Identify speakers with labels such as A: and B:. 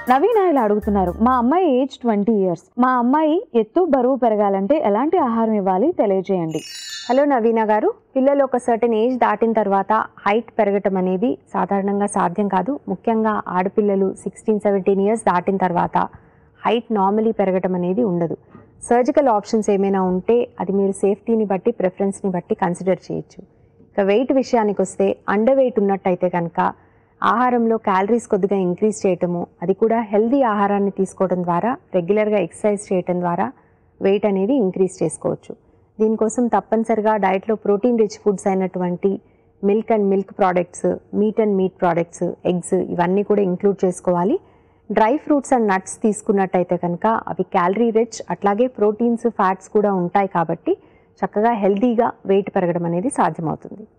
A: నవీన ఇలా అడుగుతున్నారు మా అమ్మాయి ఏజ్ ట్వంటీ ఇయర్స్ మా అమ్మాయి ఎత్తు బరువు పెరగాలంటే ఎలాంటి ఆహారం ఇవ్వాలి తెలియజేయండి
B: హలో నవీన గారు పిల్లలు ఒక సర్టన్ ఏజ్ దాటిన తర్వాత హైట్ పెరగటం అనేది సాధారణంగా సాధ్యం కాదు ముఖ్యంగా ఆడపిల్లలు సిక్స్టీన్ సెవెంటీన్ ఇయర్స్ దాటిన తర్వాత హైట్ నార్మలీ పెరగటం అనేది ఉండదు సర్జికల్ ఆప్షన్స్ ఏమైనా ఉంటే అది మీరు సేఫ్టీని బట్టి ప్రిఫరెన్స్ని బట్టి కన్సిడర్ చేయొచ్చు ఇక వెయిట్ విషయానికి వస్తే అండర్ వెయిట్ ఉన్నట్టయితే కనుక ఆహారంలో క్యాలరీస్ కొద్దిగా ఇంక్రీజ్ చేయటము అది కూడా హెల్దీ ఆహారాన్ని తీసుకోవడం ద్వారా రెగ్యులర్గా ఎక్సర్సైజ్ చేయటం ద్వారా వెయిట్ అనేది ఇంక్రీజ్ చేసుకోవచ్చు దీనికోసం తప్పనిసరిగా డైట్లో ప్రోటీన్ రిచ్ ఫుడ్స్ అయినటువంటి milk and milk products meat and meat products eggs ఇవన్నీ కూడా ఇంక్లూడ్ చేసుకోవాలి డ్రై ఫ్రూట్స్ అండ్ నట్స్ తీసుకున్నట్టయితే కనుక అవి క్యాలరీ రిచ్ అట్లాగే ప్రోటీన్స్ ఫ్యాట్స్ కూడా ఉంటాయి కాబట్టి చక్కగా హెల్తీగా వెయిట్ పెరగడం అనేది సాధ్యమవుతుంది